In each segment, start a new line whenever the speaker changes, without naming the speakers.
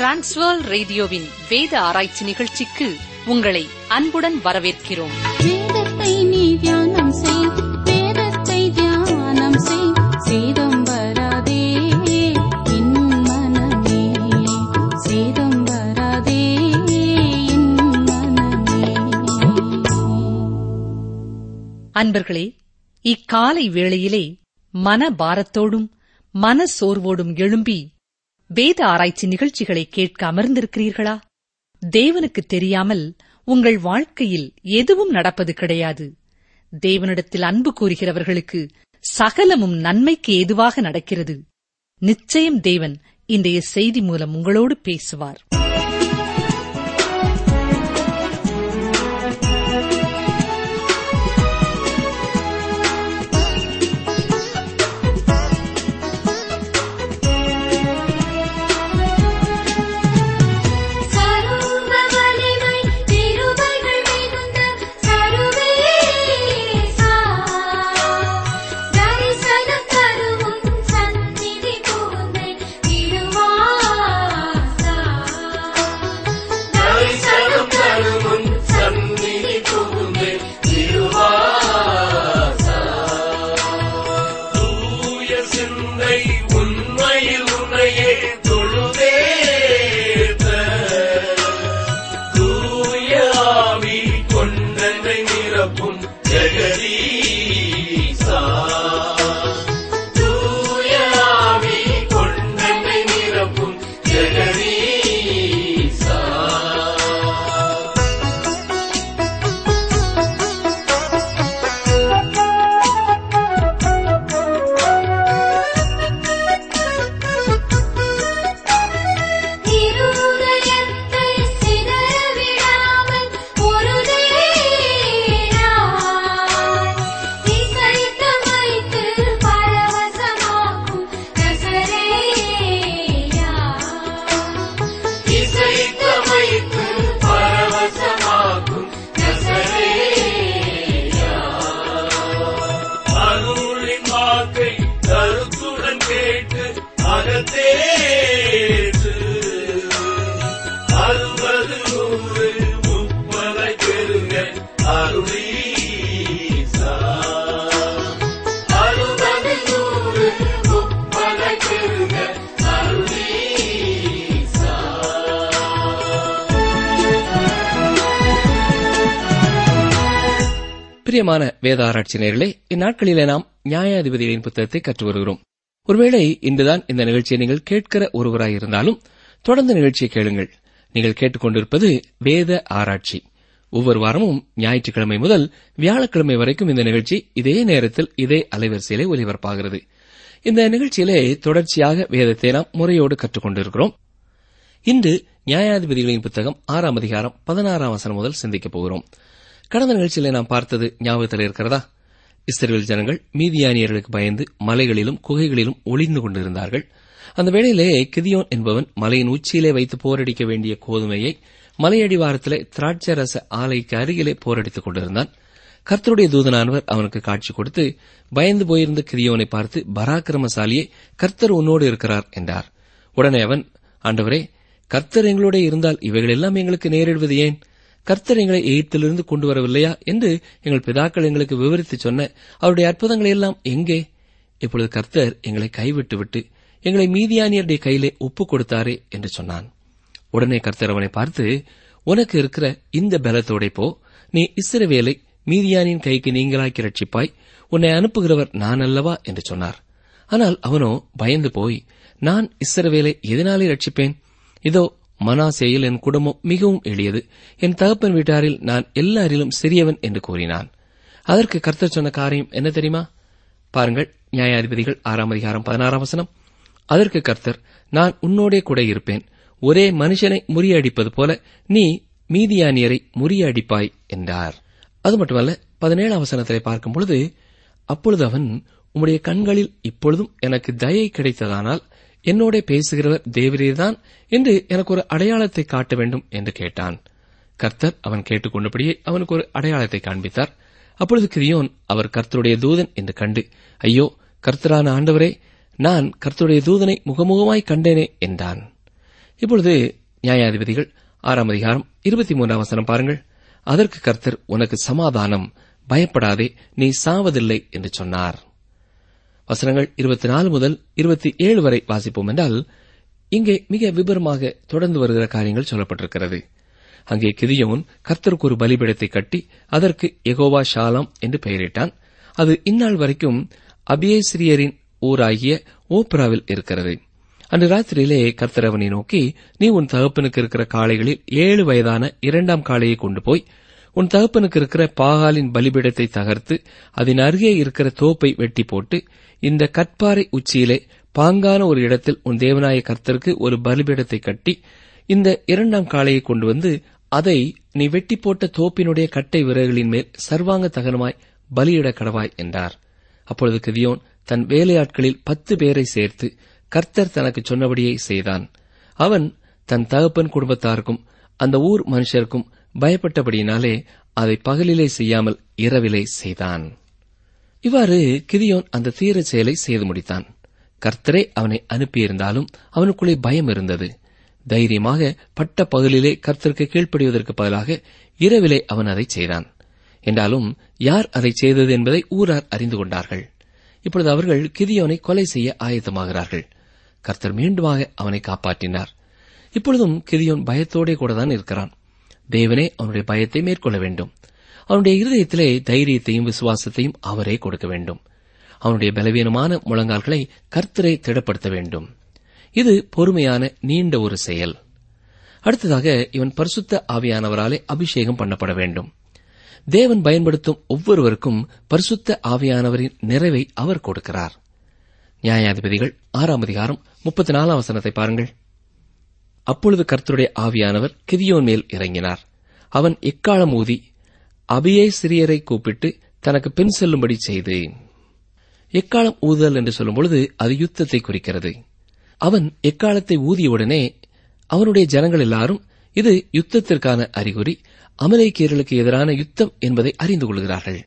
Transfer ரேடியோவின் வேத ஆராய்ச்சி நிகழ்ச்சிக்கு உங்களை அன்புடன் வரவேற்கிறோம்
வேதத்தை நீ தியானம் செய் வேதத்தை தியானம் செய் சேதம் வராதே என் மனமே சேதம் வராதே என் மனமே
அன்பர்களே இக்காலை வேளையிலே மன பாரத்தோடும் மன சோர்வோடும் எழும்பி வேத ஆராய்ச்சி நிகழ்ச்சிகளை கேட்க அமர்ந்திருக்கிறீர்களா தேவனுக்கு தெரியாமல் உங்கள் வாழ்க்கையில் எதுவும் நடப்பது கிடையாது தேவனிடத்தில் அன்பு கூறுகிறவர்களுக்கு சகலமும் நன்மைக்கு ஏதுவாக நடக்கிறது நிச்சயம் தேவன் இன்றைய செய்தி மூலம் உங்களோடு பேசுவார்
சர்வ வலிமை திருமைகள் மிகுந்த சர்வேசா தரிசனம் தருவும் சந்நிதி புகுந்தே திருவாசா
தரிசனம் தருமுன் சந்நிதி புகுந்து திருவாசா. தூய சிந்தை உண்மையில் உன்னையே தொழுதேத்த. தூய ஆவி கொண்டனை நிரப்பும் ஜெகதீசா. தூய ஆவி கொண்டனை நிரப்பும் ஜெகதீசா.
இருதயத்தை சிதறவிடாமல் ஒரு நேராய் இசைத்தமைத்து பரவசமாக்கும் நசரேயா.
இசைத்தமைத்து பரவசமாக்கும் நசரேயா. அருளின் வாக்கை கருத்துடன் கேட்டு அகத்தேற்று அறுபது நூறு முப்பதை பெருங்க அருளீசா அறுபது நூறு முப்பதை பெருங்க அருளீசா
பிரியமான வேத ஆராய்ச்சி நேர்களே இந்நாட்களிலே நாம் நியாயாதிபதிகளின் புத்தகத்தை கற்று வருகிறோம் ஒருவேளை இன்றுதான் இந்த நிகழ்ச்சியை நீங்கள் கேட்கிற ஒருவராய் இருந்தாலும் தொடர்ந்து நிகழ்ச்சியை கேளுங்கள் நீங்கள் கேட்டுக்கொண்டிருப்பது வேத ஆராய்ச்சி ஒவ்வொரு வாரமும் ஞாயிற்றுக்கிழமை முதல் வியாழக்கிழமை வரைக்கும் இந்த நிகழ்ச்சி இதே நேரத்தில் இதே அலைவரிசையிலே ஒலிபரப்பாகிறது இந்த நிகழ்ச்சியிலே தொடர்ச்சியாக வேதத்தை நாம் முறையோடு கற்றுக்கொண்டிருக்கிறோம் இன்று நியாயாதிபதிகளின் புத்தகம் ஆறாம் அதிகாரம் பதினாறாம் வசனம் முதல் சிந்திக்கப் போகிறோம் கடந்த நிகழ்ச்சியிலே நாம் பார்த்தது ஞாபகத்தில் இருக்கிறதா இஸ்ரேல் ஜனங்கள் மீதியானியர்களுக்கு பயந்து மலைகளிலும் குகைகளிலும் ஒளிந்து கொண்டிருந்தார்கள் அந்த வேளையிலே கிதியோன் என்பவன் மலையின் உச்சியிலே வைத்து போரடிக்க வேண்டிய கோதுமையை மலையடிவாரத்திலே திராட்சை ரச ஆலைக்கு அருகிலே போரடித்துக் கொண்டிருந்தான் கர்த்தருடைய தூதனானவர் அவனுக்கு காட்சி கொடுத்து பயந்து போயிருந்த கிதியோனை பார்த்து பராக்கிரமசாலியே கர்த்தர் உன்னோடு இருக்கிறார் என்றார் உடனே அவன் ஆண்டவரே கர்த்தர் எங்களோட இருந்தால் இவைகளெல்லாம் எங்களுக்கு நேரிடுவது ஏன் கர்த்தர் எங்களை எகிப்திலிருந்து கொண்டு வரவில்லையா என்று எங்கள் பிதாக்கள் எங்களுக்கு விவரித்து சொன்ன அவருடைய அற்புதங்களை எல்லாம் எங்கே இப்பொழுது கர்த்தர் எங்களை கைவிட்டு விட்டு எங்களை மீதியானியருடைய கையிலே ஒப்புக் கொடுத்தாரே என்று சொன்னான் உடனே கர்த்தர் அவனை பார்த்து உனக்கு இருக்கிற இந்த பலத்தோடே போ நீ இஸ்ரவேலை மீதியானின் கைக்கு நீங்களாக்கி ரட்சிப்பாய் உன்னை அனுப்புகிறவர் நான் அல்லவா என்று சொன்னார் ஆனால் அவனோ பயந்து போய் நான் இஸ்ரவேலை எதனாலே ரட்சிப்பேன் இதோ மனாசேயில் என் குடும்பம் மிகவும் எளியது என் தகப்பன் வீட்டாரில் நான் எல்லாரிலும் சிறியவன் என்று கூறினான் அதற்கு கர்த்தர் சொன்ன காரியம் என்ன தெரியுமா பாருங்கள் நியாயாதிபதிகள் ஆறாம் அதிகாரம் பதினாறாம் வசனம் அதற்கு கர்த்தர் நான் உன்னோடே கூட இருப்பேன் ஒரே மனுஷனை முறியடிப்பது போல நீ மீதியானியரை முறியடிப்பாய் என்றார் அது மட்டுமல்ல பதினேழாம் வசனத்திலே பார்க்கும் பொழுது அப்பொழுது அவன் உம்முடைய கண்களில் இப்பொழுதும் எனக்கு தயை கிடைத்ததானால் என்னோட பேசுகிறவர் தேவரீர்தான் என்று எனக்கு ஒரு அடையாளத்தை காட்ட வேண்டும் என்று கேட்டான் கர்த்தர் அவன் கேட்டுக்கொண்டபடியே அவனுக்கு ஒரு அடையாளத்தை காண்பித்தார் அப்பொழுது கிரியோன் அவர் கர்த்தருடைய தூதன் என்று கண்டு ஐயோ கர்த்தரான ஆண்டவரே நான் கர்த்தருடைய தூதனை முகமுகமாய் கண்டேனே என்றான் இப்பொழுது நியாயாதிபதிகள் ஆறாம் அதிகாரம் இருபத்தி மூன்றாம் வசனம் பாருங்கள் அதற்கு கர்த்தர் உனக்கு சமாதானம் பயப்படாதே நீ சாவதில்லை என்று சொன்னார் வசனங்கள் இருபத்தி நாலு முதல் இருபத்தி ஏழு வரை வாசிப்போம் என்றால் இங்கே மிக விபரமாக தொடர்ந்து வருகிற காரியங்கள் சொல்லப்பட்டிருக்கிறது அங்கே கிதியோன் கர்த்தருக்கு ஒரு பலிபீடத்தை கட்டி அதற்கு எகோவா ஷாலாம் என்று பெயரிட்டான் அது இந்நாள் வரைக்கும் அபியேசிரியரின் ஊராகிய ஓப்ராவில் இருக்கிறது அன்று ராத்திரியிலே கர்த்தர் அவனை நோக்கி நீ உன் தகப்பனுக்கு இருக்கிற காளைகளில் ஏழு வயதான இரண்டாம் காளையை கொண்டு போய் உன் தகப்பனுக்கு இருக்கிற பாகாலின் பலிபீடத்தை தகர்த்து அதன் அருகே இருக்கிற தோப்பை வெட்டி போட்டு இந்த கற்பாறை உச்சியிலே பாங்கான ஒரு இடத்தில் உன் தேவனாய கர்த்தருக்கு ஒரு பலிபீடத்தை கட்டி இந்த இரண்டாம் காளையை கொண்டு வந்து அதை நீ வெட்டி போட்ட தோப்பினுடைய கட்டை விறகுகளின் மேல் சர்வாங்க தகனமாய் பலியிட கடவாய் என்றார் அப்பொழுது கிதியோன் தன் வேலையாட்களில் பத்து பேரை சேர்த்து கர்த்தர் தனக்கு சொன்னபடியே செய்தான் அவன் தன் தகப்பன் குடும்பத்தாருக்கும் அந்த ஊர் மனுஷருக்கும் பயப்பட்டபடியினாலே அதை பகலிலே செய்யாமல் இரவிலே செய்தான் இவ்வாறு கிதியோன் அந்த தீர செயலை செய்து முடித்தான் கர்த்தரே அவனை அனுப்பியிருந்தாலும் அவனுக்குள்ளே பயம் இருந்தது தைரியமாக பட்ட பகலிலே கர்த்தருக்கு கீழ்ப்படிவதற்கு பதிலாக இரவிலே அவன் அதை செய்தான் என்றாலும் யார் அதை செய்தது என்பதை ஊரார் அறிந்து கொண்டார்கள் இப்பொழுது அவர்கள் கிதியோனை கொலை செய்ய ஆயத்தமாகிறார்கள் கர்த்தர் மீண்டுமாக அவனை காப்பாற்றினார் இப்பொழுதும் கிதியோன் பயத்தோடே கூட தான் இருக்கிறான் தேவனே அவனுடைய பயத்தை மேற்கொள்ள வேண்டும் அவனுடைய இருதயத்திலே தைரியத்தையும் விசுவாசத்தையும் அவரே கொடுக்க வேண்டும் அவனுடைய பலவீனமான முழங்கால்களை கர்த்தரை திடப்படுத்த வேண்டும் இது பொறுமையான நீண்ட ஒரு செயல் அடுத்ததாக இவன் பரிசுத்த ஆவியானவராலே அபிஷேகம் பண்ணப்பட வேண்டும் தேவன் பயன்படுத்தும் ஒவ்வொருவருக்கும் பரிசுத்த ஆவியானவரின் நிறைவை அவர் கொடுக்கிறார் நியாயாதிபதிகள் ஆறாம் அதிகாரம் முப்பத்தி நாலாம் வசனத்தை பாருங்கள் அப்பொழுது கர்த்தருடைய ஆவியானவர் கிதியோன் மேல் இறங்கினார் அவன் எக்காலம் ஊதி அபியை சிறியரை கூப்பிட்டு தனக்கு பின் செல்லும்படி செய்து எக்காலம் ஊதுதல் என்று சொல்லும் பொழுது அது யுத்தத்தை குறிக்கிறது அவன் எக்காலத்தை ஊதியவுடனே அவனுடைய ஜனங்கள் எல்லாரும் இது யுத்தத்திற்கான அறிகுறி அமலேக்கியர்களுக்கு எதிரான யுத்தம் என்பதை அறிந்து கொள்கிறார்கள்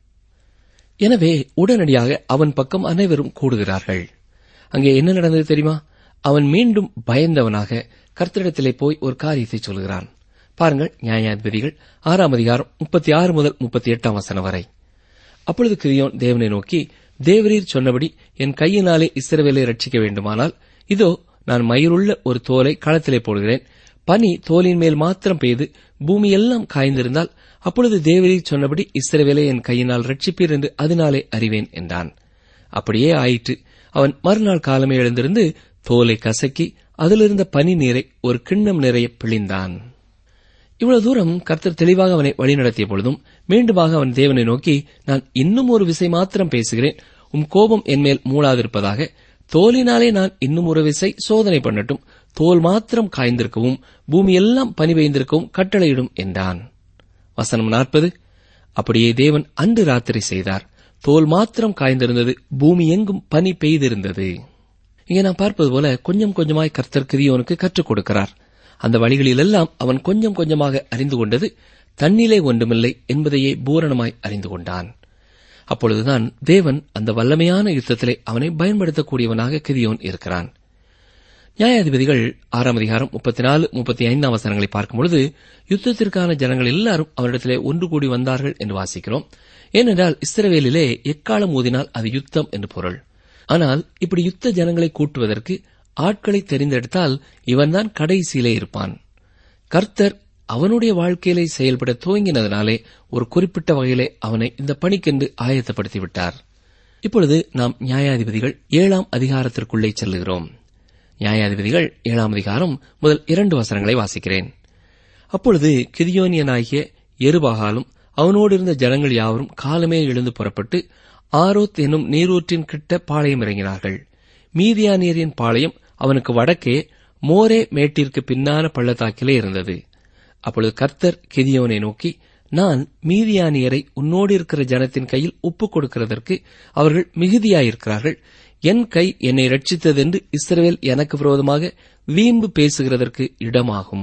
எனவே உடனடியாக அவன் பக்கம் அனைவரும் கூடுகிறார்கள் அங்கே என்ன நடந்தது தெரியுமா அவன் மீண்டும் பயந்தவனாக கர்த்தரிடத்திலே போய் ஒரு காரியத்தை சொல்கிறான் பாருங்கள் நியாயாதிபதிகள் ஆறாம் அதிகாரம் முப்பத்தி ஆறு முதல் முப்பத்தி எட்டாம் வசனம் வரை அப்பொழுது கிரியோன் தேவனை நோக்கி தேவரீர் சொன்னபடி என் கையினாலே இஸ்ரவேலை ரட்சிக்க வேண்டுமானால் இதோ நான் மயிருள்ள ஒரு தோலை களத்திலே போடுகிறேன் பனி தோலின் மேல் மாத்திரம் பெய்து பூமி எல்லாம் காய்ந்திருந்தால் அப்பொழுது தேவரீர் சொன்னபடி இஸ்ரவேலை என் கையினால் ரட்சிப்பீர் என்று அதனாலே அறிவேன் என்றான் அப்படியே ஆயிற்று அவன் மறுநாள் காலமே எழுந்திருந்து தோலை கசக்கி அதிலிருந்த பனி நீரை ஒரு கிண்ணம் நிறைய பிழிந்தான் இவ்வளவு தூரம் கர்த்தர் தெளிவாக அவனை வழிநடத்திய பொழுதும் மீண்டுமாக அவன் தேவனை நோக்கி நான் இன்னும் ஒரு விசை மாத்திரம் பேசுகிறேன் உம் கோபம் என்மேல் மூளாதிருப்பதாக தோலினாலே நான் இன்னும் ஒரு விசை சோதனை பண்ணட்டும் தோல் மாத்திரம் காய்ந்திருக்கவும் பூமி எல்லாம் பனி பெய்ந்திருக்கவும் கட்டளையிடும் என்றான் வசனம் நாற்பது அப்படியே தேவன் அன்று ராத்திரி செய்தார் தோல் மாத்திரம் காய்ந்திருந்தது பூமி எங்கும் பனி பெய்திருந்தது இங்கே நாம் பார்ப்பது போல கொஞ்சம் கொஞ்சமாய் கர்த்தர் கிரியோனுக்கு கற்றுக் கொடுக்கிறார் அந்த வழிகளிலெல்லாம் அவன் கொஞ்சம் கொஞ்சமாக அறிந்து கொண்டது தன்னிலே ஒன்றுமில்லை என்பதையே பூரணமாய் அறிந்து கொண்டான் அப்பொழுதுதான் தேவன் அந்த வல்லமையான யுத்தத்திலே அவனை பயன்படுத்தக்கூடியவனாக கிரியோன் இருக்கிறான் நியாயாதிபதிகள் ஆறாம் அதிகாரம் முப்பத்தி நாலு முப்பத்தி ஐந்தாம் வசனங்களை பார்க்கும்பொழுது யுத்தத்திற்கான ஜனங்கள் எல்லாரும் அவரிடத்திலே ஒன்று கூடி வந்தார்கள் என்று வாசிக்கிறோம் ஏனென்றால் இஸ்ரவேலிலே எக்காலம் ஊதினால் அது யுத்தம் என்று பொருள் ஆனால் இப்படி யுத்த ஜனங்களை கூட்டுவதற்கு ஆட்களை தெரிந்தெடுத்தால் இவன்தான் கடைசியிலே இருப்பான் கர்த்தர் அவனுடைய வாழ்க்கையிலே செயல்பட துவங்கினதனாலே ஒரு குறிப்பிட்ட வகையிலே அவனை இந்த பணிக்கென்று ஆயத்தப்படுத்திவிட்டார் இப்பொழுது நாம் நியாயாதிபதிகள் ஏழாம் அதிகாரத்திற்குள்ளே செல்லுகிறோம் நியாயாதிபதிகள் ஏழாம் அதிகாரம் முதல் இரண்டு வசனங்களை வாசிக்கிறேன் அப்பொழுது கிதியோனியனாகிய எருபாகாலும் அவனோடு இருந்த ஜனங்கள் யாவரும் காலமே எழுந்து புறப்பட்டு ஆரோத் என்னும் நீரூற்றின் கிட்ட பாளையம் இறங்கினார்கள் மீதியானியரின் பாளையம் அவனுக்கு வடக்கே மோரே மேட்டிற்கு பின்னான பள்ளத்தாக்கிலே இருந்தது அப்பொழுது கர்த்தர் கிதியோனை நோக்கி நான் மீதியானியரை உன்னோடு இருக்கிற ஜனத்தின் கையில் ஒப்புக் கொடுக்கிறதற்கு அவர்கள் மிகுதியாயிருக்கிறார்கள் என் கை என்னை ரட்சித்ததென்று இஸ்ரவேல் எனக்கு விரோதமாக வீம்பு பேசுகிறதற்கு இடமாகும்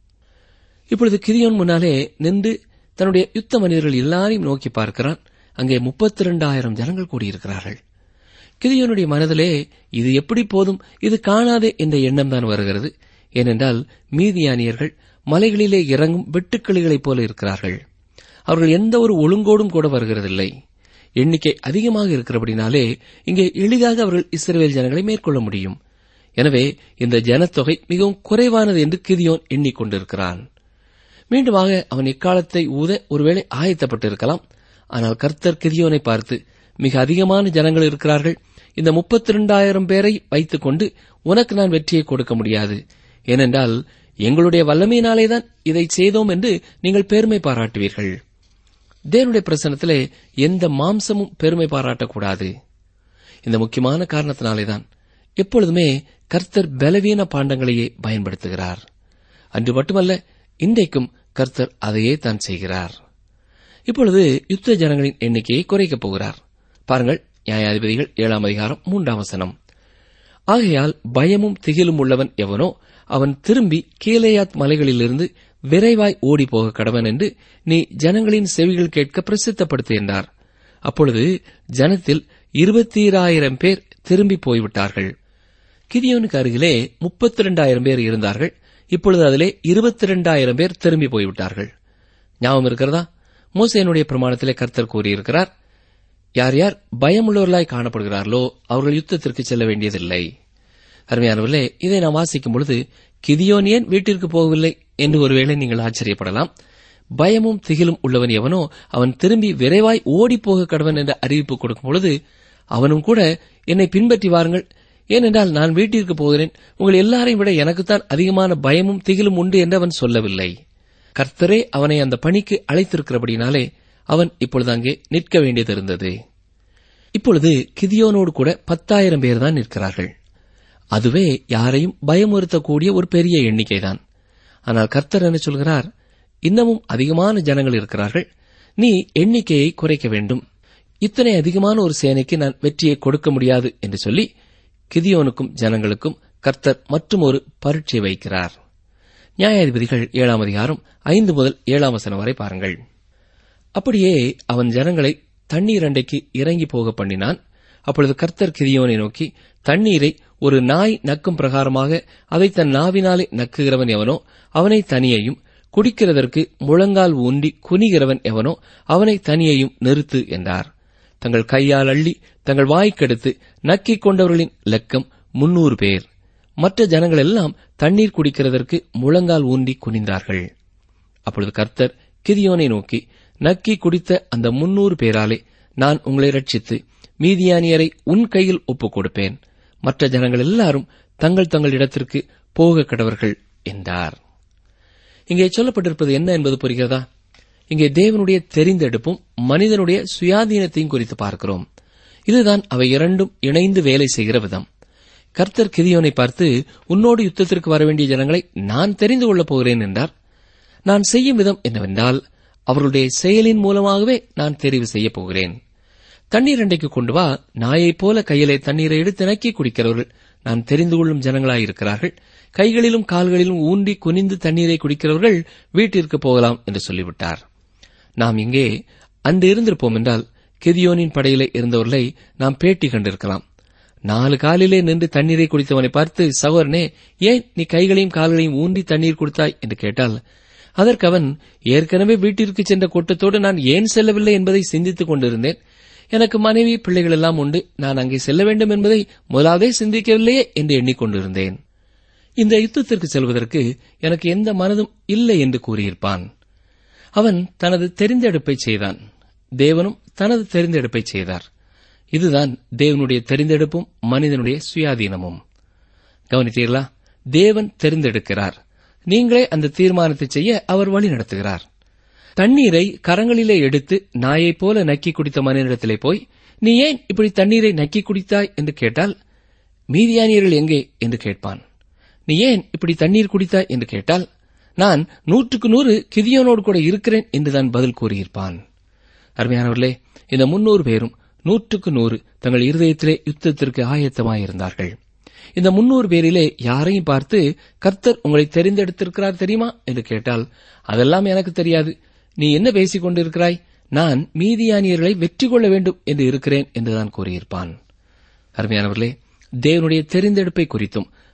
இப்பொழுது கிரியோன் முன்னாலே நின்று தன்னுடைய யுத்த மனிதர்கள் எல்லாரையும் நோக்கி பார்க்கிறான் அங்கே முப்பத்தி இரண்டாயிரம் ஜனங்கள் கூடியிருக்கிறார்கள் கிரியோனுடைய மனதிலே இது எப்படி போதும் இது காணாதே என்ற எண்ணம் தான் வருகிறது ஏனென்றால் மீதியானியர்கள் மலைகளிலே இறங்கும் வெட்டுக்கிளிகளைப் போல இருக்கிறார்கள் அவர்கள் எந்த ஒரு ஒழுங்கோடும் கூட வருகிறதில்லை எண்ணிக்கை அதிகமாக இருக்கிறபடினாலே இங்கே எளிதாக அவர்கள் இஸ்ரவேல் ஜனங்களை மேற்கொள்ள முடியும் எனவே இந்த ஜனத்தொகை மிகவும் குறைவானது என்று கிதியோன் எண்ணிக்கொண்டிருக்கிறான் மீண்டுமாக அவன் இக்காலத்தை ஊத ஒருவேளை ஆயத்தப்பட்டிருக்கலாம் ஆனால் கர்த்தர் கிதியோனை பார்த்து மிக அதிகமான ஜனங்கள் இருக்கிறார்கள் இந்த முப்பத்தி இரண்டாயிரம் பேரை வைத்துக் கொண்டு உனக்கு நான் வெற்றியை கொடுக்க முடியாது ஏனென்றால் எங்களுடைய வல்லமையினாலேதான் இதை செய்தோம் என்று நீங்கள் பெருமை பாராட்டுவீர்கள் தேவனுடைய பிரசனத்திலே எந்த மாம்சமும் பெருமை பாராட்டக்கூடாது இந்த முக்கியமான காரணத்தினாலேதான் எப்பொழுதுமே கர்த்தர் பலவீன பாண்டங்களையே பயன்படுத்துகிறார் அன்று மட்டுமல்ல இன்றைக்கும் கர்த்தர் அதையே தான் செய்கிறார் இப்பொழுது யுத்த ஜனங்களின் எண்ணிக்கையை குறைக்கப் போகிறார் பாருங்கள் நியாயாதிபதிகள் ஏழாம் அதிகாரம் மூன்றாம் வசனம் ஆகையால் பயமும் திகிலும் உள்ளவன் எவனோ அவன் திரும்பி கீலேயாத் மலைகளிலிருந்து விரைவாய் ஓடி போக கடவன் என்று நீ ஜனங்களின் செவிகள் கேட்க பிரசித்தப்படுத்து என்றார் அப்பொழுது ஜனத்தில் இருபத்தீராயிரம் பேர் திரும்பி போய்விட்டார்கள் கிதியோனுக்கு அருகிலே முப்பத்தி இரண்டாயிரம் பேர் இருந்தார்கள் இப்பொழுது அதிலே இருபத்தி இரண்டாயிரம் பேர் திரும்பி போய்விட்டார்கள் ஞாபகம் இருக்கிறதா மோசேனுடைய பிரமாணத்திலே கர்த்தர் கூறியிருக்கிறார் யார் யார் பயமுள்ளவர்களாய் காணப்படுகிறார்களோ அவர்கள் யுத்தத்திற்கு செல்ல வேண்டியதில்லை அருமையானவர்களே இதை நாம் வாசிக்கும் பொழுது கிதியோன் ஏன் வீட்டிற்கு போகவில்லை என்று ஒருவேளை நீங்கள் ஆச்சரியப்படலாம் பயமும் திகிலும் உள்ளவன் எவனோ அவன் திரும்பி விரைவாய் ஓடிப்போக கடவன் என்ற அறிவிப்பு கொடுக்கும் பொழுது அவனும் கூட என்னை பின்பற்றி வாருங்கள் ஏனென்றால் நான் வீட்டிற்கு போகிறேன் உங்கள் எல்லாரையும் விட எனக்குத்தான் அதிகமான பயமும் திகிலும் உண்டு என்று அவன் சொல்லவில்லை கர்த்தரே அவனை அந்த பணிக்கு அழைத்திருக்கிறபடினாலே அவன் இப்பொழுது அங்கே நிற்க வேண்டியது இருந்தது இப்பொழுது கிதியோனோடு கூட பத்தாயிரம் பேர் தான் நிற்கிறார்கள் அதுவே யாரையும் பயமுறுத்தக்கூடிய ஒரு பெரிய எண்ணிக்கைதான் ஆனால் கர்த்தர் என்ன சொல்கிறார் இன்னமும் அதிகமான ஜனங்கள் இருக்கிறார்கள் நீ எண்ணிக்கையை குறைக்க வேண்டும் இத்தனை அதிகமான ஒரு சேனைக்கு நான் வெற்றியை கொடுக்க முடியாது என்று சொல்லி கிதியோனுக்கும் ஜனங்களுக்கும் கர்த்தர் மற்றும் ஒரு பரீட்சை வைக்கிறார் நியாயாதிபதிகள் ஏழாம் அதிகாரம் ஐந்து முதல் ஏழாம் வசனம் வரை பாருங்கள் அப்படியே அவன் ஜனங்களை தண்ணீர் அண்டைக்கு இறங்கி போக பண்ணினான் அப்பொழுது கர்த்தர் கிதியோனை நோக்கி தண்ணீரை ஒரு நாய் நக்கும் பிரகாரமாக அதை தன் நாவினாலே நக்குகிறவன் எவனோ அவனை தனியையும் குடிக்கிறதற்கு முழங்கால் ஊன்றி குனிகிறவன் எவனோ அவனை தனியையும் நிறுத்து என்றார் தங்கள் கையால் அள்ளி தங்கள் வாய்க்கெடுத்து நக்கிக் கொண்டவர்களின் லக்கம் முன்னூறு பேர் மற்ற ஜனங்கள் எல்லாம் தண்ணீர் குடிக்கிறதற்கு முழங்கால் ஊன்றி குனிந்தார்கள் அப்பொழுது கர்த்தர் கிதியோனை நோக்கி நக்கி குடித்த அந்த முன்னூறு பேராலே நான் உங்களை ரட்சித்து மீதியானியரை உன் கையில் ஒப்புக் கொடுப்பேன் மற்ற ஜனங்கள் எல்லாரும் தங்கள் தங்கள் இடத்திற்கு போக கடவர்கள் என்றார் இங்கே சொல்லப்பட்டிருப்பது என்ன என்பது புரிகிறதா இங்கே தேவனுடைய தெரிந்தெடுப்பும் மனிதனுடைய சுயாதீனத்தையும் குறித்து பார்க்கிறோம் இதுதான் அவை இரண்டும் இணைந்து வேலை செய்கிற விதம் கர்த்தர் கிதியோனை பார்த்து உன்னோடு யுத்தத்திற்கு வர வேண்டிய ஜனங்களை நான் தெரிந்து கொள்ளப் போகிறேன் என்றார் நான் செய்யும் விதம் என்னவென்றால் அவர்களுடைய செயலின் மூலமாகவே நான் தெரிவு செய்யப் போகிறேன் தண்ணீர் அண்டைக்கு கொண்டு வா நாயைப் போல கையிலே தண்ணீரை எடுத்து நக்கி குடிக்கிறவர்கள் நான் தெரிந்து கொள்ளும் ஜனங்களாயிருக்கிறார்கள் கைகளிலும் கால்களிலும் ஊன்றி குனிந்து தண்ணீரை குடிக்கிறவர்கள் வீட்டிற்கு போகலாம் என்று சொல்லிவிட்டார் நாம் இங்கே அன்று இருந்திருப்போம் என்றால் கெதியோனின் படையிலே இருந்தவர்களை நாம் பேட்டி கண்டிருக்கலாம் நாலு காலிலே நின்று தண்ணீரை குடித்தவனை பார்த்து சகோதரனே ஏன் நீ கைகளையும் கால்களையும் ஊன்றி தண்ணீர் கொடுத்தாய் என்று கேட்டால் அதற்கு அவன் ஏற்கனவே வீட்டிற்கு சென்ற கூட்டத்தோடு நான் ஏன் செல்லவில்லை என்பதை சிந்தித்துக் கொண்டிருந்தேன் எனக்கு மனைவி பிள்ளைகள் எல்லாம் உண்டு நான் அங்கே செல்ல வேண்டும் என்பதை முதலாவதே சிந்திக்கவில்லையே என்று எண்ணிக்கொண்டிருந்தேன் இந்த யுத்தத்திற்கு செல்வதற்கு எனக்கு எந்த மனதும் இல்லை என்று கூறியிருப்பான் அவன் தனது தெரிந்தெடுப்பை செய்தான் தேவனும் தனது தெரிந்தெடுப்பை செய்தார் இதுதான் தேவனுடைய தெரிந்தெடுப்பும் மனிதனுடைய சுயாதீனமும் கவனித்தீர்களா தேவன் தெரிந்தெடுக்கிறார் நீங்களே அந்த தீர்மானத்தை செய்ய அவர் வழி நடத்துகிறார் தண்ணீரை கரங்களிலே எடுத்து நாயைப் போல நக்கி குடித்த மனிதனிடத்திலே போய் நீ ஏன் இப்படி தண்ணீரை நக்கி குடித்தாய் என்று கேட்டால் மீதியானியர்கள் எங்கே என்று கேட்பான் நீ ஏன் இப்படி தண்ணீர் குடித்தாய் என்று கேட்டால் நான் நூற்றுக்கு நூறு கிதியோனோடு கூட இருக்கிறேன் என்றுதான் பதில் கூறியிருப்பான் அருமையானவர்களே இந்த முன்னூறு பேரும் நூற்றுக்கு நூறு தங்கள் இருதயத்திலே யுத்தத்திற்கு ஆயத்தமாயிருந்தார்கள் இந்த முன்னூறு பேரிலே யாரையும் பார்த்து கர்த்தர் உங்களை தெரிந்தெடுத்திருக்கிறார் தெரியுமா என்று கேட்டால் அதெல்லாம் எனக்கு தெரியாது நீ என்ன பேசிக் கொண்டிருக்கிறாய் நான் மீதியானியர்களை வெற்றி கொள்ள வேண்டும் என்று இருக்கிறேன் என்றுதான் கூறியிருப்பான் அருமையானவர்களே தேவனுடைய தெரிந்தெடுப்பை குறித்தும்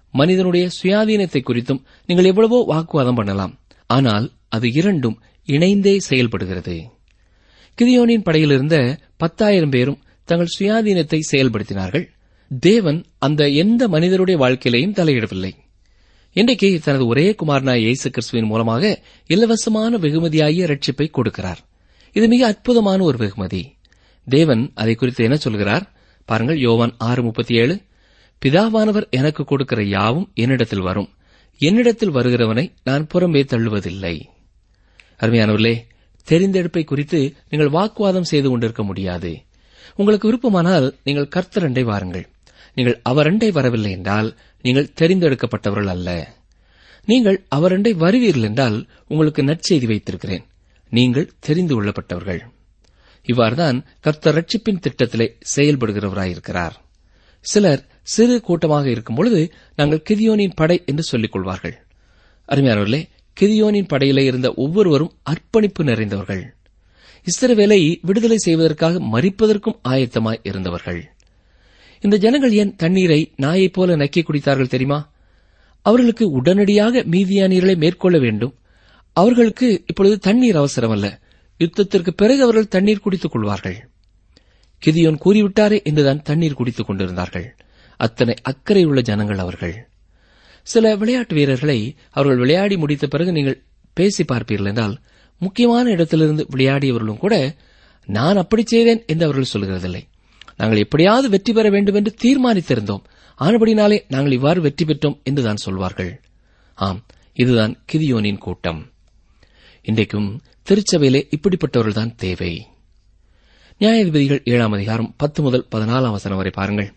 மனிதனுடைய சுயாதீனத்தை குறித்தும் நீங்கள் எவ்வளவோ வாக்குவாதம் பண்ணலாம் ஆனால் அது இரண்டும் இணைந்தே செயல்படுகிறது கிதியோனின் படையில் இருந்த பத்தாயிரம் பேரும் தங்கள் சுயாதீனத்தை செயல்படுத்தினார்கள் தேவன் அந்த எந்த மனிதருடைய வாழ்க்கையிலையும் தலையிடவில்லை இன்றைக்கு தனது ஒரே குமாரனாய் இயேசு கிறிஸ்துவின் மூலமாக இலவசமான வெகுமதியாகிய ரட்சிப்பை கொடுக்கிறார் இது மிக அற்புதமான ஒரு வெகுமதி தேவன் அதை குறித்து என்ன சொல்கிறார் பாருங்கள் யோவான் ஆறு முப்பத்தி ஏழு பிதாவானவர் எனக்கு கொடுக்கிற யாவும் என்னிடத்தில் வரும் என்னிடத்தில் வருகிறவனை நான் புறம்பே தள்ளுவதில்லை அருமையானவர்களே தெரிந்தெடுப்பை குறித்து நீங்கள் வாக்குவாதம் செய்து கொண்டிருக்க முடியாது உங்களுக்கு விருப்பமானால் நீங்கள் கர்த்தரண்டை வாருங்கள் நீங்கள் அவரண்டை வரவில்லை என்றால் நீங்கள் தெரிந்தெடுக்கப்பட்டவர்கள் அல்ல நீங்கள் அவரண்டை வருவீர்கள் என்றால் உங்களுக்கு நற்செய்தி வைத்திருக்கிறேன் நீங்கள் தெரிந்து கொள்ளப்பட்டவர்கள் இவ்வாறுதான் கர்த்தர் ரட்சிப்பின் திட்டத்திலே செயல்படுகிறவராயிருக்கிறார் சிலர் சிறு கூட்டமாக இருக்கும் பொழுது நாங்கள் கிதியோனின் படை என்று சொல்லிக் கொள்வார்கள் அருமையானவர்களே கிதியோனின் படையிலே இருந்த ஒவ்வொருவரும் அர்ப்பணிப்பு நிறைந்தவர்கள் இஸ்ரவேலை விடுதலை செய்வதற்காக மறிப்பதற்கும் ஆயத்தமாய் இருந்தவர்கள் இந்த ஜனங்கள் ஏன் தண்ணீரை நாயைப் போல நக்கி குடித்தார்கள் தெரியுமா அவர்களுக்கு உடனடியாக மீதியானீர்களை மேற்கொள்ள வேண்டும் அவர்களுக்கு இப்பொழுது தண்ணீர் அவசரமல்ல யுத்தத்திற்கு பிறகு அவர்கள் தண்ணீர் குடித்துக் கொள்வார்கள் கிதியோன் கூறிவிட்டாரே என்றுதான் தண்ணீர் குடித்துக் கொண்டிருந்தார்கள் அத்தனை அக்கறை உள்ள ஜனங்கள் அவர்கள் சில விளையாட்டு வீரர்களை அவர்கள் விளையாடி முடித்த பிறகு நீங்கள் பேசி பார்ப்பீர்கள் என்றால் முக்கியமான இடத்திலிருந்து விளையாடியவர்களும் கூட நான் அப்படி செய்தேன் என்று அவர்கள் சொல்கிறதில்லை நாங்கள் எப்படியாவது வெற்றி பெற வேண்டும் என்று தீர்மானித்திருந்தோம் ஆனபடினாலே நாங்கள் இவ்வாறு வெற்றி பெற்றோம் என்றுதான் சொல்வார்கள் ஆம் இதுதான் கிதியோனின் கூட்டம் இன்றைக்கும் திருச்சபையிலே இப்படிப்பட்டவர்கள்தான் தேவை நியாயாதிபதிகள் ஏழாம் அதிகாரம் பத்து முதல் பதினாலாம் வசனம் வரை பாருங்கள்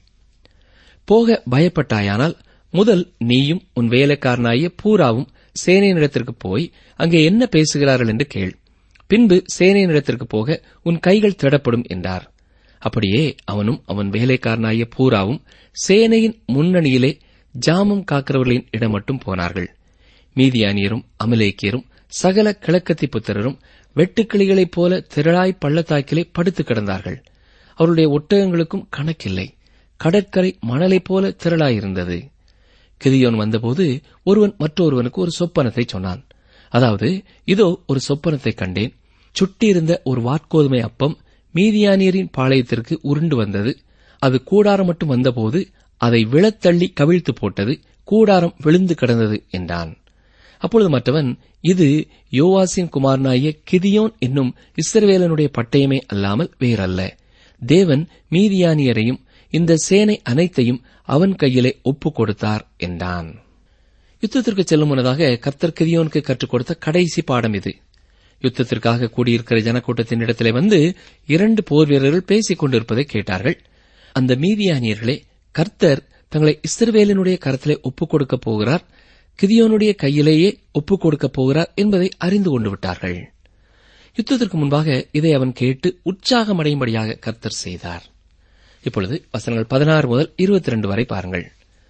போக பயப்பட்டாயானால் முதல் நீயும் உன் வேலைக்காரனாகிய பூராவும் சேனையினிடத்திற்கு போய் அங்கே என்ன பேசுகிறார்கள் என்று கேள் பின்பு சேனையினிடத்திற்கு போக உன் கைகள் திடப்படும் என்றார் அப்படியே அவனும் அவன் வேலைக்காரனாகிய பூராவும் சேனையின் முன்னணியிலே ஜாமம் காக்கிறவர்களின் இடம் மட்டும் போனார்கள் மீதியானியரும் அமலேக்கியரும் சகல கிழக்கத்தி புத்திரரும் வெட்டுக்கிளிகளைப் போல திரளாய் பள்ளத்தாக்கிலே படுத்து கிடந்தார்கள் அவருடைய ஒட்டகங்களுக்கும் கணக்கில்லை கடற்கரை மணலைப் போல திரளாயிருந்தது கிதியோன் வந்தபோது ஒருவன் மற்றொருவனுக்கு ஒரு சொப்பனத்தை சொன்னான் அதாவது இதோ ஒரு சொப்பனத்தை கண்டேன் சுட்டியிருந்த ஒரு வாட்கோதுமை அப்பம் மீதியானியரின் பாளையத்திற்கு உருண்டு வந்தது அது கூடாரம் மட்டும் வந்தபோது அதை விழத்தள்ளி கவிழ்த்து போட்டது கூடாரம் விழுந்து கிடந்தது என்றான் அப்பொழுது மற்றவன் இது யோவாசின் குமாரனாகிய கிதியோன் என்னும் இஸ்ரவேலனுடைய பட்டயமே அல்லாமல் வேறல்ல தேவன் மீதியானியரையும் இந்த சேனை அனைத்தையும் அவன் கையிலே ஒப்புக் கொடுத்தார் என்றான் யுத்தத்திற்கு செல்லும் முன்னதாக கர்த்தர் கிதியோனுக்கு கற்றுக் கொடுத்த கடைசி பாடம் இது யுத்தத்திற்காக கூடியிருக்கிற ஜனக்கூட்டத்தின் இடத்திலே வந்து இரண்டு போர் வீரர்கள் பேசிக் கொண்டிருப்பதை கேட்டார்கள் அந்த மீதியானியர்களே கர்த்தர் தங்களை இஸ்ரவேலினுடைய கரத்திலே ஒப்புக் கொடுக்கப் போகிறார் கிதியோனுடைய கையிலேயே ஒப்புக் கொடுக்கப் போகிறார் என்பதை அறிந்து கொண்டு விட்டார்கள் யுத்தத்திற்கு முன்பாக இதை அவன் கேட்டு உற்சாகமடையும்படியாக கர்த்தர் செய்தார் இப்பொழுது வசனங்கள் பதினாறு முதல் இருபத்தி ரெண்டு வரை பாருங்கள்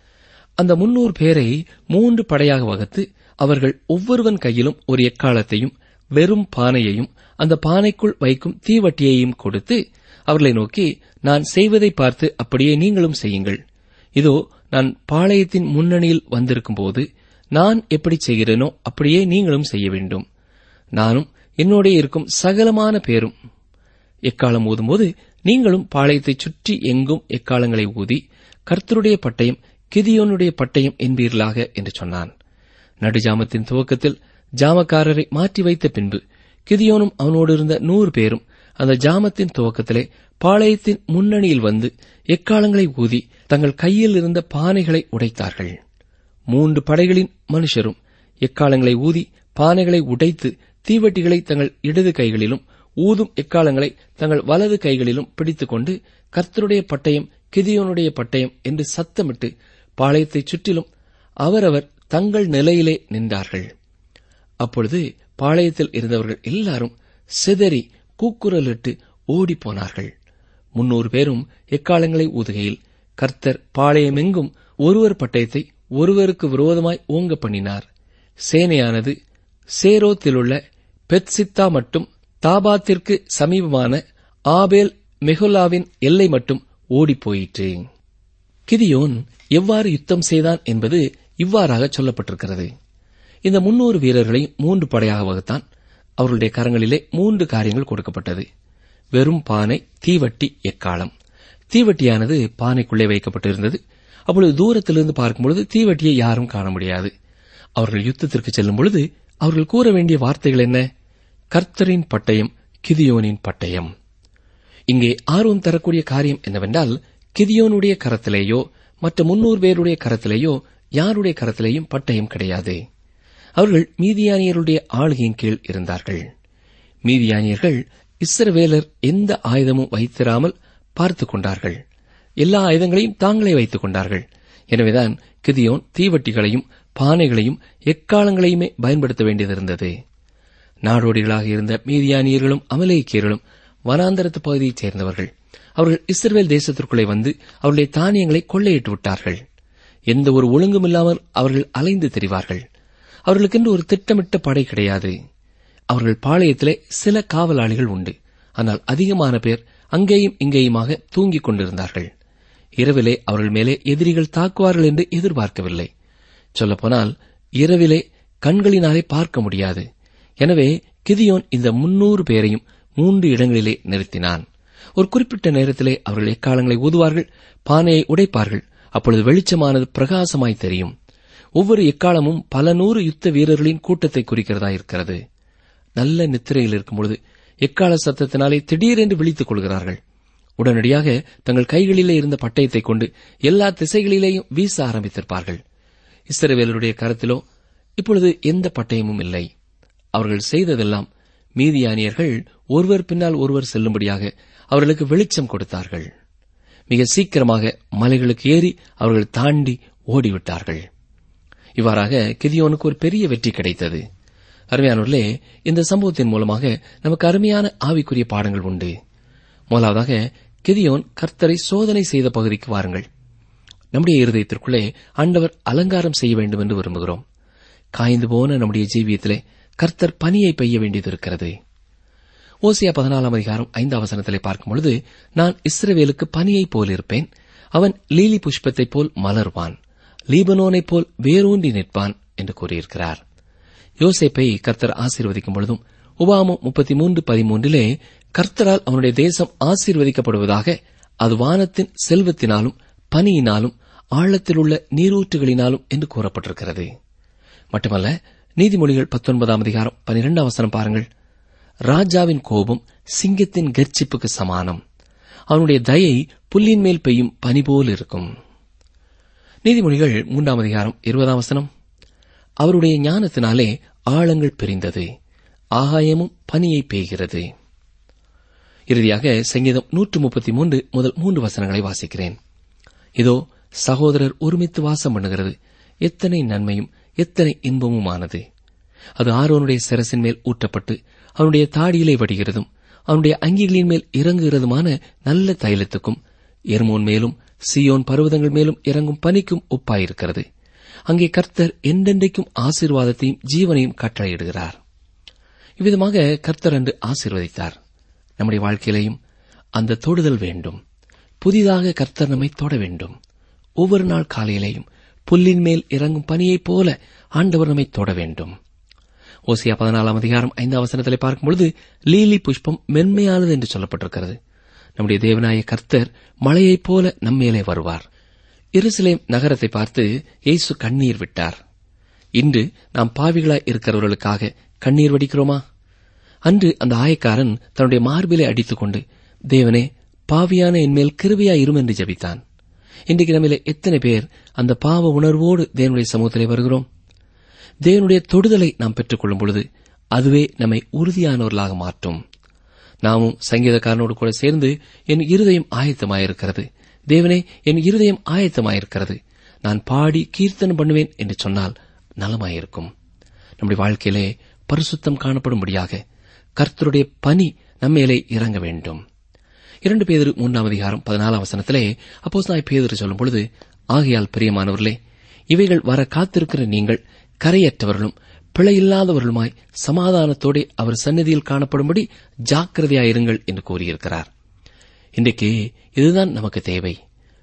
அந்த முன்னூறு பேரை மூன்று படையாக வகுத்து அவர்கள் ஒவ்வொருவன் கையிலும் ஒரு எக்காலத்தையும் வெறும் பானையையும் அந்த பானைக்குள் வைக்கும் தீவட்டியையும் கொடுத்து அவர்களை நோக்கி நான் செய்வதை பார்த்து அப்படியே நீங்களும் செய்யுங்கள் இதோ நான் பாளையத்தின் முன்னணியில் வந்திருக்கும் போது நான் எப்படி செய்கிறேனோ அப்படியே நீங்களும் செய்ய வேண்டும் நானும் என்னோட இருக்கும் சகலமான பேரும் எக்காலம் ஊதும்போது நீங்களும் பாளையத்தைச் சுற்றி எங்கும் எக்காலங்களை ஊதி கர்த்தருடைய பட்டயம் கிதியோனுடைய பட்டயம் என்பீர்களாக என்று சொன்னான் நடுஜாமத்தின் துவக்கத்தில் ஜாமக்காரரை மாற்றி வைத்த பின்பு கிதியோனும் அவனோடு இருந்த நூறு பேரும் அந்த ஜாமத்தின் துவக்கத்திலே பாளையத்தின் முன்னணியில் வந்து எக்காலங்களை ஊதி தங்கள் கையில் இருந்த பானைகளை உடைத்தார்கள் மூன்று படைகளின் மனுஷரும் எக்காலங்களை ஊதி பானைகளை உடைத்து தீவட்டிகளை தங்கள் இடது கைகளிலும் ஊதும் எக்காலங்களை தங்கள் வலது கைகளிலும் பிடித்துக்கொண்டு கர்த்தருடைய பட்டயம் கிதியோனுடைய பட்டயம் என்று சத்தமிட்டு பாளையத்தைச் சுற்றிலும் அவரவர் தங்கள் நிலையிலே நின்றார்கள் அப்பொழுது பாளையத்தில் இருந்தவர்கள் எல்லாரும் சிதறி கூக்குரலிட்டு ஓடிப்போனார்கள் முன்னூறு பேரும் எக்காலங்களை ஊதுகையில் கர்த்தர் பாளையமெங்கும் ஒருவர் பட்டயத்தை ஒருவருக்கு விரோதமாய் ஓங்க பண்ணினார் சேனையானது சேரோத்திலுள்ள பெத்சித்தா மட்டும் தாபாத்திற்கு சமீபமான ஆபேல் மெகுலாவின் எல்லை மட்டும் ஓடிப்போயிற்று கிதியோன் எவ்வாறு யுத்தம் செய்தான் என்பது இவ்வாறாக சொல்லப்பட்டிருக்கிறது இந்த முன்னூறு வீரர்களையும் மூன்று படையாக வகுத்தான் அவர்களுடைய கரங்களிலே மூன்று காரியங்கள் கொடுக்கப்பட்டது வெறும் பானை தீவட்டி எக்காலம் தீவட்டியானது பானைக்குள்ளே வைக்கப்பட்டிருந்தது அப்பொழுது தூரத்திலிருந்து பார்க்கும்பொழுது தீவட்டியை யாரும் காண முடியாது அவர்கள் யுத்தத்திற்கு செல்லும் பொழுது அவர்கள் கூற வேண்டிய வார்த்தைகள் என்ன கர்த்தரின் பட்டயம் கிதியோனின் பட்டயம் இங்கே ஆர்வம் தரக்கூடிய காரியம் என்னவென்றால் கிதியோனுடைய கரத்திலேயோ மற்ற முன்னூறு பேருடைய கரத்திலேயோ யாருடைய கரத்திலேயும் பட்டயம் கிடையாது அவர்கள் மீதியானியருடைய ஆளுகையின் கீழ் இருந்தார்கள் மீதியானியர்கள் இஸ்ரவேலர் எந்த ஆயுதமும் வைத்திராமல் பார்த்துக் கொண்டார்கள் எல்லா ஆயுதங்களையும் தாங்களே வைத்துக் கொண்டார்கள் எனவேதான் கிதியோன் தீவட்டிகளையும் பானைகளையும் எக்காலங்களையுமே பயன்படுத்த வேண்டியதிருந்தது நாடோடிகளாக இருந்த மீதியானியர்களும் அமலேக்கியர்களும் வனாந்தரத்து பகுதியைச் சேர்ந்தவர்கள் அவர்கள் இஸ்ரவேல் தேசத்திற்குள்ளே வந்து அவருடைய தானியங்களை கொள்ளையிட்டு விட்டார்கள் எந்த ஒரு ஒழுங்கும் இல்லாமல் அவர்கள் அலைந்து திரிவார்கள் அவர்களுக்கென்று ஒரு திட்டமிட்ட படை கிடையாது அவர்கள் பாளையத்திலே சில காவலாளிகள் உண்டு ஆனால் அதிகமான பேர் அங்கேயும் இங்கேயுமாக தூங்கிக் கொண்டிருந்தார்கள் இரவிலே அவர்கள் மேலே எதிரிகள் தாக்குவார்கள் என்று எதிர்பார்க்கவில்லை சொல்லப்போனால் இரவிலே கண்களினாலே பார்க்க முடியாது எனவே கிதியோன் இந்த முன்னூறு பேரையும் மூன்று இடங்களிலே நிறுத்தினான் ஒரு குறிப்பிட்ட நேரத்திலே அவர்கள் எக்காலங்களை ஊதுவார்கள் பானையை உடைப்பார்கள் அப்பொழுது வெளிச்சமானது பிரகாசமாய் தெரியும் ஒவ்வொரு எக்காலமும் பல நூறு யுத்த வீரர்களின் கூட்டத்தை குறிக்கிறதா இருக்கிறது நல்ல நித்திரையில் இருக்கும் பொழுது எக்கால சத்தத்தினாலே திடீரென்று விழித்துக் கொள்கிறார்கள் உடனடியாக தங்கள் கைகளிலே இருந்த பட்டயத்தைக் கொண்டு எல்லா திசைகளிலேயும் வீச ஆரம்பித்திருப்பார்கள் இஸ்ரவேலருடைய கரத்திலோ இப்பொழுது எந்த பட்டயமும் இல்லை அவர்கள் செய்ததெல்லாம் மீதியானியர்கள் ஒருவர் பின்னால் ஒருவர் செல்லும்படியாக அவர்களுக்கு வெளிச்சம் கொடுத்தார்கள் மிக சீக்கிரமாக மலைகளுக்கு ஏறி அவர்கள் தாண்டி ஓடிவிட்டார்கள் இவ்வாறாக கிதியோனுக்கு ஒரு பெரிய வெற்றி கிடைத்தது அருமையானவர்களே இந்த சம்பவத்தின் மூலமாக நமக்கு அருமையான ஆவிக்குரிய பாடங்கள் உண்டு முதலாவதாக கிதியோன் கர்த்தரை சோதனை செய்த பகுதிக்கு வாருங்கள் நம்முடைய இருதயத்திற்குள்ளே ஆண்டவர் அலங்காரம் செய்ய வேண்டும் என்று விரும்புகிறோம் காய்ந்து போன நம்முடைய ஜீவியத்திலே கர்த்தர் பனியை பெய்ய வேண்டியது இருக்கிறது ஓசியா பதினாலாம் அதிகாரம் ஐந்தாம் வசனத்திலே பார்க்கும் பொழுது நான் இஸ்ரவேலுக்கு பனியைப் போல் இருப்பேன் அவன் லீலி புஷ்பத்தைப் போல் மலர்வான் லீபனோனைப் போல் வேரூன்றி நிற்பான் என்று கூறியிருக்கிறார் யோசேப்பை கர்த்தர் ஆசீர்வதிக்கும் பொழுதும் உபாமம் முப்பத்தி மூன்று பதிமூன்றிலே கர்த்தரால் அவனுடைய தேசம் ஆசீர்வதிக்கப்படுவதாக அது வானத்தின் செல்வத்தினாலும் பனியினாலும் ஆழத்தில் உள்ள நீரூற்றுகளினாலும் என்று கூறப்பட்டிருக்கிறது மட்டுமல்ல நீதிமொழிகள் பத்தொன்பதாம் அதிகாரம் பனிரெண்டாம் வசனம் பாருங்கள் ராஜாவின் கோபம் சிங்கத்தின் கர்ச்சிப்புக்கு சமானம் அவனுடைய தயை புல்லின் மேல் பெய்யும் பனி போல் இருக்கும் நீதிமொழிகள் மூன்றாம் அதிகாரம் இருபதாம் வசனம் அவருடைய ஞானத்தினாலே ஆழங்கள் பிரிந்தது ஆகாயமும் பனியை பெய்கிறது இறுதியாக சங்கீதம் நூற்று முப்பத்தி மூன்று முதல் மூன்று வசனங்களை வாசிக்கிறேன் இதோ சகோதரர் ஒருமித்து வாசம் பண்ணுகிறது எத்தனை நன்மையும் எத்தனை இன்பமுமானது அது ஆரோனுடைய சிரசின் மேல் ஊற்றப்பட்டு அவனுடைய தாடியிலே வடிகிறதும் அவனுடைய அங்கிகளின் மேல் இறங்குகிறதுமான நல்ல தைலத்துக்கும் எர்மோன் மேலும் சியோன் பர்வதங்கள் மேலும் இறங்கும் பனிக்கும் ஒப்பாயிருக்கிறது அங்கே கர்த்தர் என்றென்றைக்கும் ஆசீர்வாதத்தையும் ஜீவனையும் கட்டளையிடுகிறார் இவ்விதமாக கர்த்தர் அன்று ஆசீர்வதித்தார் நம்முடைய வாழ்க்கையிலையும் அந்த தொடுதல் வேண்டும் புதிதாக கர்த்தர் நம்மை தொட வேண்டும் ஒவ்வொரு நாள் காலையிலேயும் புல்லின் மேல் இறங்கும் பனியைப் போல ஆண்டவர் நம்மை தொட வேண்டும் ஓசியா பதினாலாம் அதிகாரம் ஐந்தாம் வசனத்திலே பார்க்கும்பொழுது லீலி புஷ்பம் மென்மையானது என்று சொல்லப்பட்டிருக்கிறது நம்முடைய தேவனாய கர்த்தர் மழையைப் போல நம்மேலே வருவார் எருசலேம் நகரத்தை பார்த்து இயேசு கண்ணீர் விட்டார் இன்று நாம் பாவிகளாய் இருக்கிறவர்களுக்காக கண்ணீர் வடிக்கிறோமா அன்று அந்த ஆயக்காரன் தன்னுடைய மார்பிலை அடித்துக்கொண்டு தேவனே பாவியான என்மேல் கிருபையா இரும் என்று ஜெபித்தான் இன்றைக்கு நம்மிலே எத்தனை பேர் அந்த பாவ உணர்வோடு தேவனுடைய சமூகத்திலே வருகிறோம் தேவனுடைய தொடுதலை நாம் பெற்றுக்கொள்ளும் பொழுது அதுவே நம்மை உறுதியானவர்களாக மாற்றும் நாமும் சங்கீதக்காரனோடு கூட சேர்ந்து என் இருதயம் ஆயத்தமாயிருக்கிறது தேவனே என் இருதயம் ஆயத்தமாயிருக்கிறது நான் பாடி கீர்த்தனம் பண்ணுவேன் என்று சொன்னால் நலமாயிருக்கும் நம்முடைய வாழ்க்கையிலே பரிசுத்தம் காணப்படும்படியாக கர்த்தருடைய பணி நம்மேலே இறங்க வேண்டும் இரண்டு பேதர் மூன்றாம் அதிகாரம் பதினாலாம் வசனத்திலே அப்போஸ் நாய் பேதர் சொல்லும் பொழுது ஆகையால் பிரியமானவர்களே இவைகள் வர காத்திருக்கிற நீங்கள் கரையற்றவர்களும் பிழையில்லாதவர்களுமாய் சமாதானத்தோടെ அவர் சந்நிதியில் காணப்படும்படி ஜாக்கிரதையாயிருங்கள் என்று கூறியிருக்கிறார் இன்றைக்கு இதுதான் நமக்கு தேவை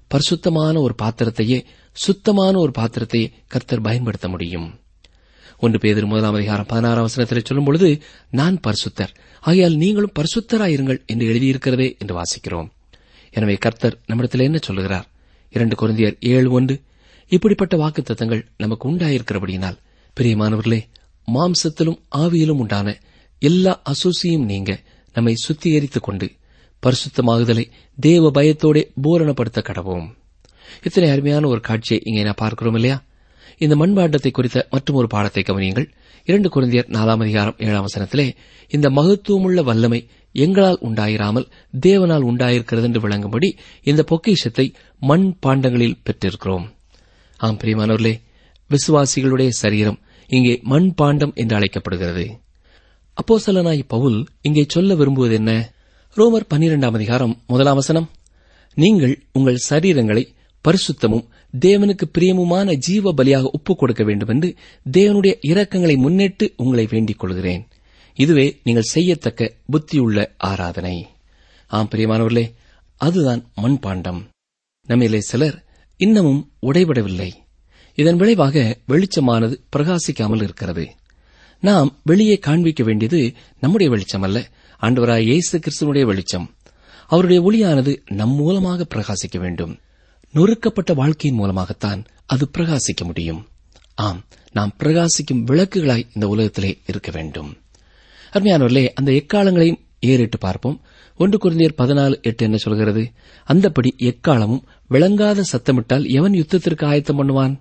பரிசுத்தமான ஒரு பாத்திரத்தையே சுத்தமான ஒரு பாத்திரத்தையே கர்த்தர் பயன்படுத்த முடியும் ஒன்று பேதர் முதலாம் அதிகாரம் பதினாறாம் வசனத்தில் சொல்லும் பொழுது நான் பரிசுத்தர் ஆகையால் நீங்களும் பரிசுத்தராயிருங்கள் என்று எழுதியிருக்கிறதே என்று வாசிக்கிறோம் எனவே கர்த்தர் நம்மிடத்தில் என்ன சொல்லுகிறார் இரண்டு குழந்தையர் ஏழு ஒன்று இப்படிப்பட்ட வாக்கு தத்தங்கள் நமக்கு உண்டாயிருக்கிறபடியினால் பிரியமானவர்களே மாம்சத்திலும் ஆவியிலும் உண்டான எல்லா அசூசியும் நீங்க நம்மை சுத்திகரித்துக் கொண்டு பரிசுத்தமாகுதலை தேவ பயத்தோடே பூரணப்படுத்த கடவோம் இத்தனை அருமையான ஒரு காட்சியை இங்கே நான் பார்க்கிறோம் இல்லையா இந்த மண்பாண்டத்தை குறித்த மற்றும் ஒரு பாடத்தை கவனியுங்கள் இரண்டு குழந்தையர் நாலாம் அதிகாரம் ஏழாம் வசனத்திலே இந்த மகத்துவமுள்ள வல்லமை எங்களால் உண்டாயிராமல் தேவனால் உண்டாயிருக்கிறது என்று விளங்கும்படி இந்த பொக்கிஷத்தை மண் பாண்டங்களில் பெற்றிருக்கிறோம் ஆம் பிரியமானவர்களே விசுவாசிகளுடைய சரீரம் இங்கே மண் பாண்டம் என்று அழைக்கப்படுகிறது அப்போஸ்தலனாய் பவுல் இங்கே சொல்ல விரும்புவது என்ன ரோமர் பன்னிரெண்டாம் அதிகாரம் முதலாம் வசனம் நீங்கள் உங்கள் சரீரங்களை பரிசுத்தமும் தேவனுக்கு பிரியமுமான ஜீவ பலியாக ஒப்புக் கொடுக்க வேண்டும் என்று தேவனுடைய இரக்கங்களை முன்னிட்டு உங்களை வேண்டிக் கொள்கிறேன் இதுவே நீங்கள் செய்யத்தக்க புத்தியுள்ள ஆராதனை ஆம் பிரியமானவர்களே அதுதான் மண்பாண்டம் நம்மிலே சிலர் இன்னமும் உடைபடவில்லை இதன் விளைவாக வெளிச்சமானது பிரகாசிக்காமல் இருக்கிறது நாம் வெளியே காண்பிக்க வேண்டியது நம்முடைய வெளிச்சம் அல்ல ஆண்டவராய் இயேசு கிறிஸ்துவனுடைய வெளிச்சம் அவருடைய ஒளியானது நம் மூலமாக பிரகாசிக்க வேண்டும் நொறுக்கப்பட்ட வாழ்க்கையின் மூலமாகத்தான் அது பிரகாசிக்க முடியும் ஆம் நாம் பிரகாசிக்கும் விளக்குகளாய் இந்த உலகத்திலே இருக்க வேண்டும் அருமையானவர்களே அந்த எக்காலங்களையும் ஏறிட்டு பார்ப்போம் ஒன்று குருந்தியர் பதினாலு எட்டு என்ன சொல்கிறது அந்தப்படி எக்காலமும் விளங்காத சத்தமிட்டால் எவன் யுத்தத்திற்கு ஆயத்தம் பண்ணுவான்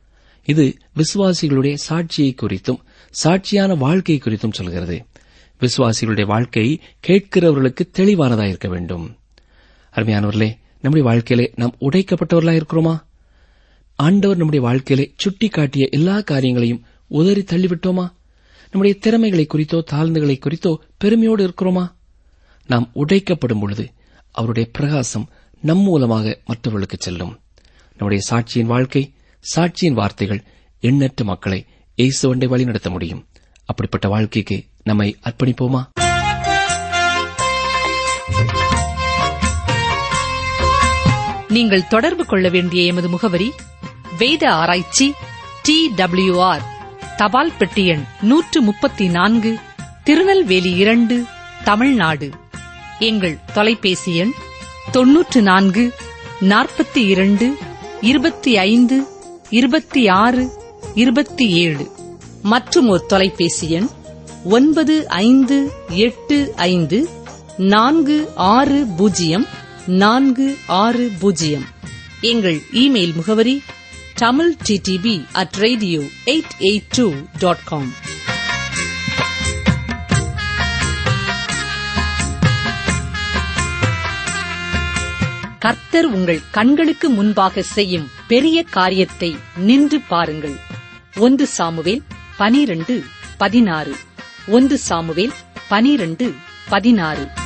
இது விசுவாசிகளுடைய சாட்சியை குறித்தும் சாட்சியான வாழ்க்கை குறித்தும் சொல்கிறது விசுவாசிகளுடைய வாழ்க்கை கேட்கிறவர்களுக்கு தெளிவானதாக இருக்க வேண்டும் அருமையானவர்களே நம்முடைய வாழ்க்கையிலே நாம் உடைக்கப்பட்டவர்களா இருக்கிறோமா ஆண்டவர் நம்முடைய வாழ்க்கையிலே சுட்டி காட்டிய எல்லா காரியங்களையும் உதறி தள்ளிவிட்டோமா நம்முடைய திறமைகளை குறித்தோ தாழ்ந்துகளை குறித்தோ பெருமையோடு இருக்கிறோமா நாம் உடைக்கப்படும் பொழுது அவருடைய பிரகாசம் நம் மூலமாக மற்றவர்களுக்கு செல்லும் நம்முடைய சாட்சியின் வாழ்க்கை சாட்சியின் வார்த்தைகள் எண்ணற்ற மக்களை இயேசுவண்டை வழிநடத்த முடியும் அப்படிப்பட்ட வாழ்க்கைக்கு நம்மை அர்ப்பணிப்போமா
நீங்கள் தொடர்பு கொள்ள வேண்டிய எமது முகவரி வேத ஆராய்ச்சி டி ஆர் தபால் பெட்டி எண் நூற்று முப்பத்தி நான்கு திருநெல்வேலி இரண்டு தமிழ்நாடு எங்கள் தொலைபேசி எண் தொன்னூற்று நான்கு நாற்பத்தி இரண்டு இருபத்தி ஐந்து இருபத்தி ஆறு இருபத்தி ஏழு மற்றும் ஒரு தொலைபேசி எண் ஒன்பது ஐந்து எட்டு ஐந்து நான்கு ஆறு பூஜ்ஜியம் நான்கு ஆறு பூஜ்ஜியம் எங்கள் இமெயில் முகவரி Tamil DTP at radio eight eight two dot com கர்த்தர் உங்கள் கண்களுக்கு முன்பாக செய்யும் பெரிய காரியத்தை நின்று பாருங்கள் ஒன்று சாமுவேல் பனிரெண்டு பதினாறு ஒன்று சாமுவேல் பனிரெண்டு பதினாறு